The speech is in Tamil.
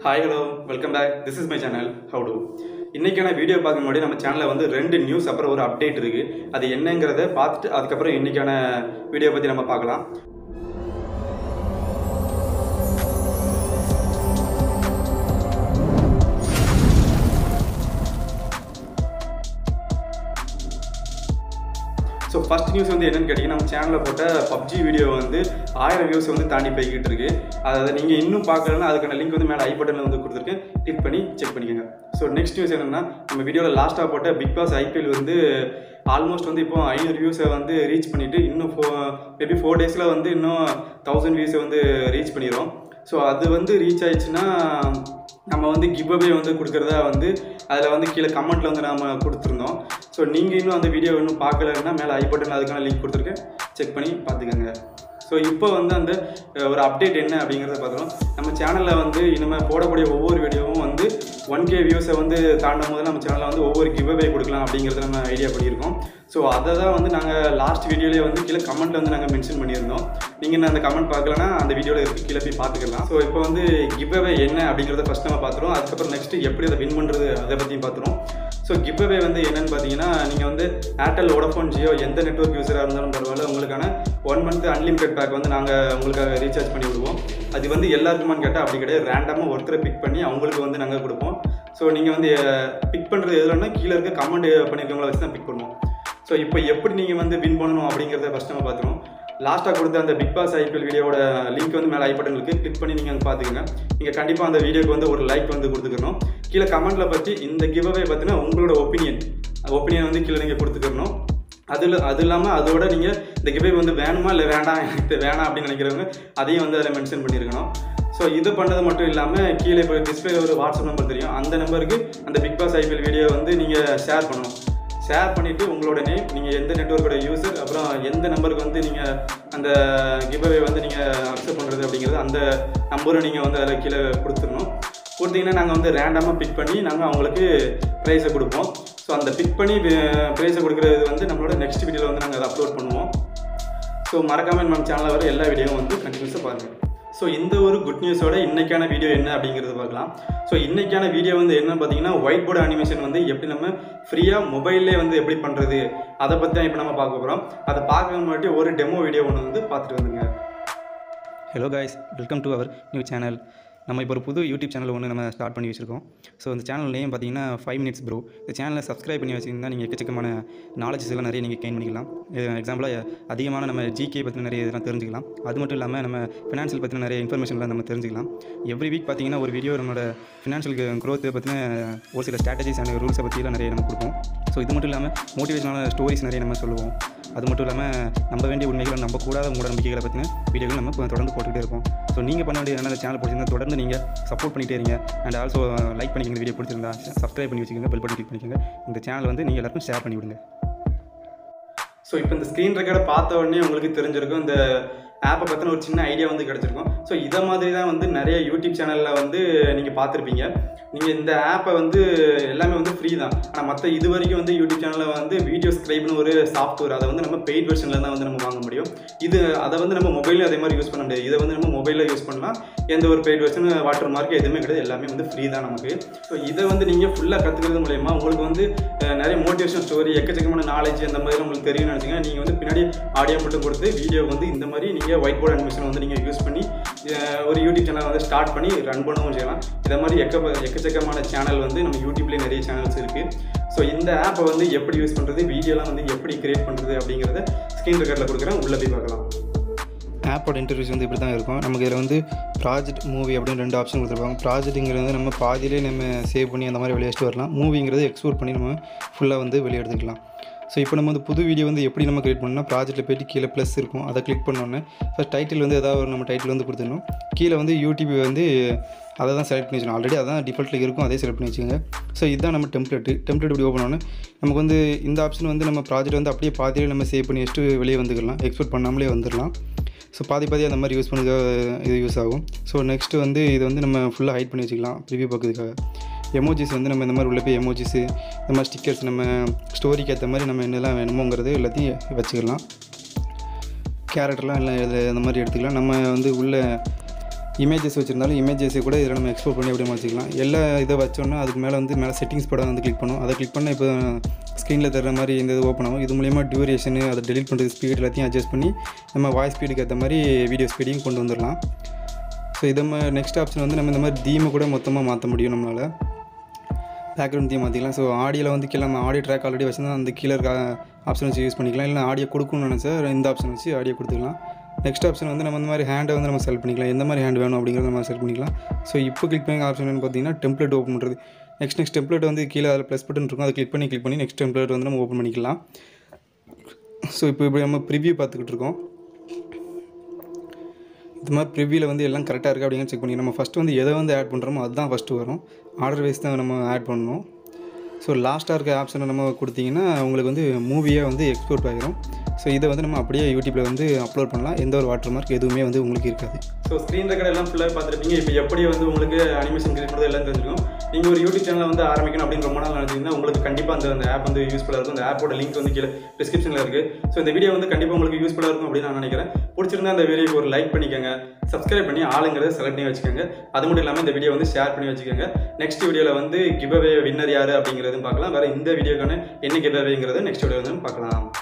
hi hello welcome back this is my channel how to இன்றைக்கான வீடியோ பார்க்க முன்னாடி நம்ம சேனலில் வந்து ரெண்டு நியூஸ் அப்புறம் ஒரு அப்டேட் இருக்குது அது என்னங்கிறத பார்த்துட்டு அதுக்கப்புறம் இன்றைக்கான வீடியோ பற்றி நம்ம பார்க்கலாம் ஸோ ஃபர்ஸ்ட் நியூஸ் வந்து என்னன்னு கேட்டிங்கன்னா நம்ம சேனலில் போட்ட பப்ஜி வீடியோ வந்து ஆயிரம் வியூஸ் வந்து தாண்டி போய்கிட்டு இருக்கு அதாவது நீங்கள் இன்னும் பார்க்கலன்னா அதுக்கான லிங்க் வந்து மேலே ஐ பட்டனில் வந்து கொடுத்துருக்கேன் கிளிக் பண்ணி செக் பண்ணிக்கோங்க ஸோ நெக்ஸ்ட் நியூஸ் என்னென்னா நம்ம வீடியோவில் லாஸ்ட்டாக போட்ட பிக் பாஸ் ஐபிஎல் வந்து ஆல்மோஸ்ட் வந்து இப்போ ஐநூறு வியூஸை வந்து ரீச் பண்ணிவிட்டு இன்னும் ஃபோ மேபி ஃபோர் டேஸில் வந்து இன்னும் தௌசண்ட் வியூஸை வந்து ரீச் பண்ணிடும் ஸோ அது வந்து ரீச் ஆயிடுச்சுன்னா நம்ம வந்து கிவ்அவே வந்து கொடுக்குறதா வந்து அதில் வந்து கீழே கமெண்ட்டில் வந்து நம்ம கொடுத்துருந்தோம் ஸோ நீங்கள் இன்னும் அந்த வீடியோ இன்னும் பார்க்கலன்னா மேலே ஐ பட்டன் அதுக்கான லிங்க் கொடுத்துருக்கேன் செக் பண்ணி பார்த்துக்கோங்க ஸோ இப்போ வந்து அந்த அஹ், ஒரு அப்டேட் என்ன அப்படிங்கிறத பார்க்குறோம் நம்ம சேனலில் வந்து இனிமேல் போடக்கூடிய ஒவ்வொரு வீடியோவும் வந்து ஒன் கே வியூஸை வந்து தாண்டும் போது நம்ம சேனலில் வந்து ஒவ்வொரு கிவ்அவே கொடுக்கலாம் அப்படிங்கிறத நம்ம ஐடியா பண்ணியிருக்கோம் ஸோ அதை தான் வந்து நாங்கள் லாஸ்ட் வீடியோலேயே வந்து கீழே கமெண்ட்டில் வந்து நாங்கள் மென்ஷன் பண்ணியிருந்தோம் நீங்கள் இன்னும் அந்த கமெண்ட் பார்க்கலன்னா அந்த வீடியோவில் இருக்கு கீழே போய் பார்த்துக்கலாம் ஸோ இப்போ வந்து கிவ்அவே என்ன அப்படிங்கிறத ஃபஸ்ட் நம்ம பார்த்துருவோம் அதுக்கப்புறம் நெக்ஸ்ட் எப்படி அதை வின் பண்ணுறது அதை பற்றியும் பார்த்துருவோம் ஸோ கிவ்அவே வந்து என்னன்னு பார்த்தீங்கன்னா நீங்கள் வந்து ஏர்டெல் வோடஃபோன் ஜியோ எந்த நெட்ஒர்க் யூஸராக இருந்தாலும் பரவாயில்ல உங்களுக்கான ஒன் மந்த் அன்லிமிடெட் பேக் வந்து நாங்கள் உங்களுக்காக ரீசார்ஜ் பண்ணி விடுவோம் அது வந்து எல்லாருக்குமான்னு கேட்டால் அப்படி கிடையாது ரேண்டமாக ஒருத்தரை பிக் பண்ணி அவங்களுக்கு வந்து நாங்கள் கொடுப்போம் ஸோ நீங்கள் வந்து பிக் பண்ணுறது எதுலன்னா கீழே இருக்க கமெண்ட் பண்ணியிருக்கவங்கள வச்சு தான் பிக் பண்ணுவோம் ஸோ இப்போ எப்படி நீங்கள் வந்து வின் பண்ணணும் அப்படிங்கிறத ஃபஸ்ட் நம்ம பார்த்துருவோம் லாஸ்ட்டாக கொடுத்த அந்த பிக் பாஸ் ஐபிஎல் வீடியோட லிங்க் வந்து மேலே ஐ பட்டனுக்கு கிளிக் பண்ணி நீங்கள் வந்து பார்த்துக்கங்க நீங்கள் கண்டிப்பாக அந்த வீடியோக்கு வந்து ஒரு லைக் வந்து கொடுத்துக்கணும் கீழே கமெண்ட்டில் பற்றி இந்த கிவ்அவே பார்த்தீங்கன்னா உங்களோட ஒப்பீனியன் ஒப்பீனியன் வந்து கீழே நீங்கள் கொடுத்துக்கணும் அதில் அது இல்லாமல் அதோட நீங்கள் இந்த கிவ்வே வந்து வேணுமா இல்லை வேண்டாம் எனக்கு வேணாம் அப்படின்னு நினைக்கிறவங்க அதையும் வந்து அதில் மென்ஷன் பண்ணியிருக்கணும் ஸோ இது பண்ணது மட்டும் இல்லாமல் கீழே இப்போ டிஸ்பிளே ஒரு வாட்ஸ்அப் நம்பர் தெரியும் அந்த நம்பருக்கு அந்த பிக் பாஸ் ஐபிஎல் வீடியோ வந்து நீங்கள் ஷேர் பண்ணணும் ஷேர் பண்ணிவிட்டு உங்களோட நேம் நீங்கள் எந்த நெட்ஒர்க்கோட யூசர் அப்புறம் எந்த நம்பருக்கு வந்து நீங்கள் அந்த கிவ்அவே வந்து நீங்கள் அக்செப்ட் பண்ணுறது அப்படிங்கிறது அந்த நம்பரை நீங்கள் வந்து அதில் கீழே கொடுத்துடணும் கொடுத்தீங்கன்னா நாங்கள் வந்து ரேண்டமாக பிக் பண்ணி நாங்கள் அவங்களுக்கு ப்ரைஸை கொடுப்போம் ஸோ அந்த பிக் பண்ணி ப்ரைஸை கொடுக்குறது வந்து நம்மளோட நெக்ஸ்ட் வீடியோவில் வந்து நாங்கள் அதை அப்லோட் பண்ணுவோம் ஸோ மறக்காமல் நம்ம சேனலில் வர எல்லா வீடியோவும் வந்து கண்டினியூஸாக பாருங்கள் ஸோ இந்த ஒரு குட் நியூஸோட இன்னைக்கான வீடியோ என்ன அப்படிங்கிறது பார்க்கலாம் ஸோ இன்னைக்கான வீடியோ வந்து என்ன பார்த்தீங்கன்னா ஒயிட் போர்டு அனிமேஷன் வந்து எப்படி நம்ம ஃப்ரீயாக மொபைல்லே வந்து எப்படி பண்ணுறது அதை பற்றி தான் இப்போ நம்ம பார்க்க போகிறோம் அதை பார்க்க முன்னாடி ஒரு டெமோ வீடியோ ஒன்று வந்து பார்த்துட்டு வந்துங்க hello guys welcome to our new channel நம்ம இப்போ ஒரு புது யூடியூப் சேனல் ஒன்று நம்ம ஸ்டார்ட் பண்ணி வச்சுருக்கோம் ஸோ இந்த சேனல் நேம் பார்த்தீங்கன்னா ஃபைவ் மினிட்ஸ் ப்ரோ இந்த சேனலை சப்ஸ்கிரைப் பண்ணி வச்சிங்கன்னா நீங்கள் எக்கச்சக்கமான நாலேஜஸ் எல்லாம் நிறைய நீங்கள் கெயின் பண்ணிக்கலாம் எக்ஸாம்பிளாக அதிகமான நம்ம ஜிகே பற்றின நிறைய இதெல்லாம் தெரிஞ்சுக்கலாம் அது மட்டும் இல்லாமல் நம்ம ஃபினான்ஷியல் பற்றின நிறைய இன்ஃபர்மேஷன்லாம் நம்ம தெரிஞ்சுக்கலாம் எவ்ரி வீக் பார்த்தீங்கன்னா ஒரு வீடியோ நம்மளோட ஃபினான்ஷியல் growth பற்றின ஒரு சில ஸ்ட்ராட்டஜிஸ் அண்ட் ரூல்ஸை பற்றிலாம் நிறைய நம்ம கொடுப்போம் ஸோ இது மட்டும் இல்லாமல் மோட்டிவேஷனான ஸ்டோரிஸ் நிறைய நம்ம சொல்லுவோம் அது மட்டும் இல்லாமல் நம்ப வேண்டிய உண்மைகளை நம்ப கூடாத உங்களோட நம்பிக்கைகளை பற்றின வீடியோகள் நம்ம இப்போ தொடர்ந்து போட்டுக்கிட்டே இருப்போம் ஸோ நீங்கள் பண்ண வேண்டிய என்ன சேனல் பிடிச்சிருந்தா தொடர்ந்து நீங்கள் சப்போர்ட் பண்ணிட்டே இருங்க அண்ட் ஆல்சோ லைக் பண்ணிக்கங்க வீடியோ பிடிச்சிருந்தா சப்ஸ்கிரைப் பண்ணி வச்சுக்கோங்க பெல் பட்டன் கிளிக் பண்ணிக்கோங்க இந்த சேனல் வந்து நீங்கள் எல்லாருக்கும் ஷேர் பண்ணி விடுங்க ஸோ இப்போ இந்த ஸ்க்ரீன் ரெக்கார்டை பார்த்த உடனே உங்களுக்கு தெரிஞ்சிருக்கும் இந்த ஆப்பை பற்றின ஒரு சின்ன ஐடியா வந்து கிடச்சிருக்கும் ஸோ இதை மாதிரி தான் வந்து நிறைய யூடியூப் சேனலில் வந்து நீங்கள் பார்த்துருப்பீங்க நீங்கள் இந்த ஆப்பை வந்து எல்லாமே வந்து ஃப்ரீ தான் ஆனால் மற்ற இது வரைக்கும் வந்து யூடியூப் சேனலில் வந்து வீடியோ ஸ்க்ரைப்னு ஒரு சாஃப்ட்வேர் அதை வந்து நம்ம பெய்ட் வெர்ஷனில் தான் வந்து நம்ம வாங்க முடியும் இது அதை வந்து நம்ம மொபைலில் அதே மாதிரி யூஸ் பண்ண முடியாது இதை வந்து நம்ம மொபைலில் யூஸ் பண்ணலாம் எந்த ஒரு பெய்ட் வெர்ஷன் வாட்டர் மார்க் எதுவுமே கிடையாது எல்லாமே வந்து ஃப்ரீ தான் நமக்கு ஸோ இதை வந்து நீங்கள் ஃபுல்லாக கற்றுக்கிறது மூலயமா உங்களுக்கு வந்து அஹ், நிறைய மோட்டிவேஷன் ஸ்டோரி எக்கச்சக்கமான நாலேஜ் அந்த மாதிரி உங்களுக்கு தெரியும்னு நினச்சிங்க நீங்கள் வந்து பின்னாடி ஆடியோ மட்டும் கொடுத்து வீடியோ வந்து இந்த மாதிரி நீங்கள் ஒயிட் போர்ட் அனிமேஷன் வந்து நீங்கள் யூஸ் பண்ணி அஹ், ஒரு யூடியூப் சேனல் வந்து ஸ்டார்ட் பண்ணி ரன் பண்ணவும் செய்யலாம் இதை மாதிரி எக்க எக்கச்சக்கமான சேனல் வந்து நம்ம யூடியூப்லேயே நிறைய சேனல்ஸ் இருக்குது ஸோ இந்த ஆப்பை வந்து எப்படி யூஸ் பண்ணுறது வீடியோலாம் வந்து எப்படி கிரியேட் பண்ணுறது அப்படிங்கிறத ஸ்க்ரீன் ரெக்கார்டில் கொடுக்குறேன் உள்ளே போய் பார்க்கலாம் ஆப்போட இன்டர்வியூஸ் வந்து இப்படி தான் இருக்கும் நமக்கு இதில் வந்து ப்ராஜெக்ட் மூவி அப்படின்னு ரெண்டு ஆப்ஷன் கொடுத்துருப்பாங்க ப்ராஜெக்ட்டுங்கிறது வந்து நம்ம பாதியிலே நம்ம சேவ் பண்ணி அந்த மாதிரி வெளியே வச்சுட்டு வரலாம் மூவிங்கிறது எக்ஸ்போர்ட் பண்ணி நம்ம ஃபுல்லாக வந்து வெளியே எடுத்துக்கலாம் ஸோ இப்போ நம்ம வந்து புது வீடியோ வந்து எப்படி நம்ம கிரியேட் பண்ணோம்னா ப்ராஜெக்ட்டில் போயிட்டு கீழே ப்ளஸ் இருக்கும் அதை கிளிக் பண்ணோன்னே ஃபஸ்ட் டைட்டில் வந்து ஏதாவது ஒரு நம்ம டைட்டில் வந்து கொடுத்துடணும் கீழே வந்து யூடியூப் வந்து அதை தான் செலக்ட் பண்ணி வச்சுக்கணும் ஆல்ரெடி அதான் டிஃபால்ட்டில் இருக்கும் அதே செலக்ட் பண்ணி வச்சுக்கோங்க ஸோ இதுதான் நம்ம டெம்ப்ளேட்டு டெம்ப்ளேட் இப்படி ஓப்பன் ஆனோன்னே நமக்கு வந்து இந்த ஆப்ஷன் வந்து நம்ம ப்ராஜெக்ட் வந்து அப்படியே பாதியிலே நம்ம சேவ் பண்ணி வச்சுட்டு வெளியே வந்துக்கலாம் எக்ஸ்போர்ட் பண்ணாமலே வந்துடலாம் ஸோ பாதி பாதி அந்த மாதிரி யூஸ் பண்ணது இது யூஸ் ஆகும் ஸோ நெக்ஸ்ட்டு வந்து இது வந்து நம்ம ஃபுல்லாக ஹைட் பண்ணி வச்சுக்கலாம் ப்ரிவியூ பார்க்கறதுக்காக எமோஜிஸ் வந்து நம்ம இந்த மாதிரி உள்ள போய் எமோஜிஸு இந்த மாதிரி ஸ்டிக்கர்ஸ் நம்ம ஸ்டோரிக்கு ஏற்ற மாதிரி நம்ம என்னெல்லாம் வேணுமோங்கிறது எல்லாத்தையும் வச்சுக்கலாம் கேரக்டர்லாம் எல்லாம் இது அந்த மாதிரி எடுத்துக்கலாம் நம்ம வந்து உள்ள இமேஜஸ் வச்சுருந்தாலும் இமேஜஸை கூட இதில் நம்ம எக்ஸ்போர்ட் பண்ணி அப்படியே வச்சுக்கலாம் எல்லா இதை வச்சோன்னா அதுக்கு மேலே வந்து மேலே செட்டிங்ஸ் படம் வந்து கிளிக் பண்ணும் அதை கிளிக் பண்ணால் இப்போ ஸ்க்ரீனில் தர்ற மாதிரி இந்த இது ஓப்பன் ஆகும் இது மூலிமா டியூரேஷனு அதை டெலிட் பண்ணுறது ஸ்பீட் எல்லாத்தையும் அட்ஜஸ்ட் பண்ணி நம்ம வாய்ஸ் ஸ்பீடுக்கு ஏற்ற மாதிரி வீடியோ ஸ்பீடையும் கொண்டு வந்துடலாம் ஸோ இதை நெக்ஸ்ட் ஆப்ஷன் வந்து நம்ம இந்த மாதிரி தீமை கூட மொத்தமாக மாற்ற முடியும் நம்மளால் பேக்ரவுண்ட் தீம் மாற்றிக்கலாம் ஸோ ஆடியோவில் வந்து கீழே நம்ம ஆடியோ ட்ராக் ஆல்ரெடி வச்சுருந்தா அந்த கீழே இருக்க ஆப்ஷன் வச்சு யூஸ் பண்ணிக்கலாம் இல்லை ஆடியோ கொடுக்கணும்னு நினச்சா இந்த ஆப்ஷன் வச்சு ஆடியோ கொடுத்துக்கலாம் நெக்ஸ்ட் ஆப்ஷன் வந்து நம்ம இந்த மாதிரி ஹேண்டை வந்து நம்ம செலக்ட் பண்ணிக்கலாம் எந்த மாதிரி ஹேண்ட் வேணும் அப்படிங்கிறத நம்ம செலக்ட் பண்ணிக்கலாம் ஸோ இப்போ கிளிக் பண்ணி ஆப்ஷன் என்ன பார்த்தீங்கன்னா டெம்ப்ளேட் ஓப்பன் பண்ணுறது நெக்ஸ்ட் நெக்ஸ்ட் டெம்ப்ளேட் வந்து கீழே அதில் ப்ளஸ் பட்டன் இருக்கும் அதை கிளிக் பண்ணி கிளிக் பண்ணி நெக்ஸ்ட் டெம்ப்ளேட் வந்து நம்ம ஓப்பன் பண்ணிக்கலாம் ஸோ இப்போ இப்படி நம்ம ப்ரிவ்யூ பார்த்துக்கிட்டு இருக்கோம் இது மாதிரி ப்ரிவியூவில் வந்து எல்லாம் கரெக்டாக இருக்குது அப்படிங்கிற செக் பண்ணி நம்ம ஃபஸ்ட்டு வந்து எதை வந்து ஆட் பண்ணுறோமோ அதுதான் ஃபஸ்ட்டு வரும் ஆர்டர் வைஸ் தான் நம்ம ஆட் பண்ணணும் ஸோ லாஸ்ட்டாக இருக்க ஆப்ஷனை நம்ம கொடுத்தீங்கன்னா உங்களுக்கு வந்து மூவியாக வந்து எக்ஸ்போர்ட் ஆகிரும் ஸோ இதை வந்து நம்ம அப்படியே யூடியூப்பில் வந்து அப்லோட் பண்ணலாம் எந்த ஒரு வாட்டர் மார்க் எதுவுமே வந்து உங்களுக்கு இருக்காது ஸோ ஸ்க்ரீன் ரெக்கார்ட் எல்லாம் ஃபுல்லாக பார்த்துருப்பீங்க இப்போ எப்படி வந்து உங்களுக்கு அனிமேஷன் கிரியேட் பண்ணுறது எல்லாம் தெரிஞ்சிருக்கும் நீங்கள் ஒரு யூடியூப் சேனல் வந்து ஆரம்பிக்கணும் அப்படின்னு ரொம்ப நாள் நினச்சிங்கன்னா உங்களுக்கு கண்டிப்பாக அந்த அந்த ஆப் வந்து யூஸ்ஃபுல்லாக இருக்கும் அந்த ஆப்போட லிங்க் வந்து கீழே டிஸ்கிரிப்ஷனில் இருக்குது ஸோ இந்த வீடியோ வந்து கண்டிப்பாக உங்களுக்கு யூஸ்ஃபுல்லாக இருக்கும் அப்படின்னு நான் நினைக்கிறேன் பிடிச்சிருந்தா அந்த வீடியோக்கு ஒரு லைக் பண்ணிக்கோங்க சப்ஸ்கிரைப் பண்ணி ஆளுங்கிறத செலக்ட் பண்ணி வச்சுக்கோங்க அது மட்டும் இல்லாமல் இந்த வீடியோ வந்து ஷேர் பண்ணி வச்சுக்கோங்க நெக்ஸ்ட் வீடியோவில் வந்து கிவ் அவே வின்னர் யார் அப்படிங்கிறதும் பார்க்கலாம் வேறு இந்த வீடியோக்கான என்ன கிவ் அவேங்கிறத நெக்ஸ்ட் வீடியோ வந்து பார்க்கலாம்